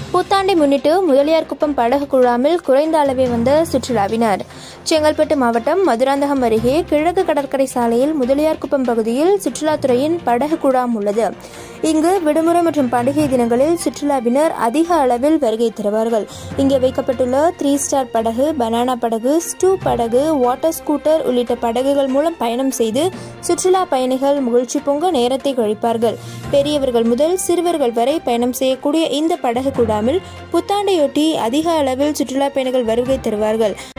புத்தாண்டை முன்னிட்டு முதலியார்குப்பம் படகு குழாமில் குறைந்த அளவே வந்த சுற்றுலாவினர் செங்கல்பட்டு மாவட்டம் மதுராந்தகம் அருகே கிழக்கு கடற்கரை சாலையில் முதலியார்குப்பம் பகுதியில் சுற்றுலாத்துறையின் படகு குழாம் உள்ளது இங்கு விடுமுறை மற்றும் பண்டிகை தினங்களில் சுற்றுலாவினர் அதிக அளவில் வருகை தருவார்கள் இங்கே வைக்கப்பட்டுள்ள த்ரீ ஸ்டார் படகு பனானா படகு ஸ்டூ படகு வாட்டர் ஸ்கூட்டர் உள்ளிட்ட படகுகள் மூலம் பயணம் செய்து சுற்றுலா பயணிகள் மகிழ்ச்சி பொங்க நேரத்தை கழிப்பார்கள் பெரியவர்கள் முதல் சிறுவர்கள் வரை பயணம் செய்யக்கூடிய இந்த படகு குழாமில் புத்தாண்டையொட்டி அதிக அளவில் சுற்றுலா பயணிகள் வருகை தருவார்கள்